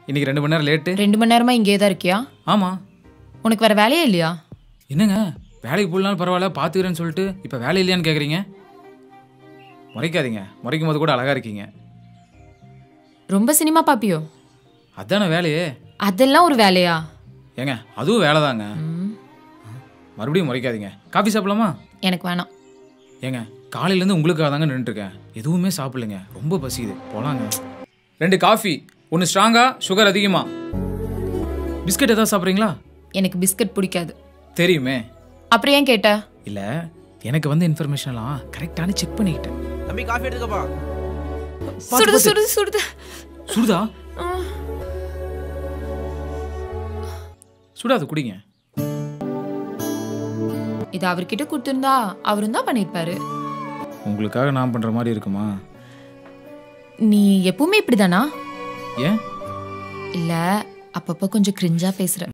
இன்னைக்கு ரெண்டு மணி நேரம் லேட்டு ரெண்டு மணி நேரமா இங்கே தான் இருக்கியா ஆமாம் உனக்கு வேற வேலையே இல்லையா என்னங்க வேலைக்கு போடலாம் பரவாயில்ல பார்த்துக்கிறேன்னு சொல்லிட்டு இப்போ வேலை இல்லையான்னு கேட்குறீங்க முறைக்காதீங்க முறைக்கும் போது கூட அழகாக இருக்கீங்க ரொம்ப சினிமா பாப்பியோ அதானே வேலையே அதெல்லாம் ஒரு வேலையா ஏங்க அதுவும் வேலை தாங்க ம், மறுபடியும் முறைக்காதீங்க காஃபி சாப்பிடலாமா எனக்கு வேணாம் ஏங்க காலையிலேருந்து உங்களுக்காக தாங்க நின்றுட்டுருக்கேன் எதுவுமே சாப்பிடலைங்க ரொம்ப பசிக்குது போலாங்க ரெண்டு காஃபி ஒன்று ஸ்ட்ராங்காக சுகர் அதிகமா பிஸ்கட் ஏதாவது சாப்பிட்றீங்களா எனக்கு பிஸ்கட் பிடிக்காது தெரியுமே அப்புறம் ஏன் கேட்ட இல்லை எனக்கு வந்து இன்ஃபர்மேஷன்லாம் கரெக்டான செக் பண்ணிக்கிட்டேன் தம்பி காஃபி எடுத்துக்கப்பா சுடுது சுடுது சுடுது சுடுதா சுடாது குடிங்க இது அவர்கிட்ட கொடுத்துருந்தா அவரும் தான் பண்ணியிருப்பாரு உங்களுக்காக நான் பண்ணுற மாதிரி இருக்குமா நீ எப்பவுமே இப்படிதானா ஏன் இல்ல அப்பப்போ கொஞ்சம் கிரிஞ்சா பேசுற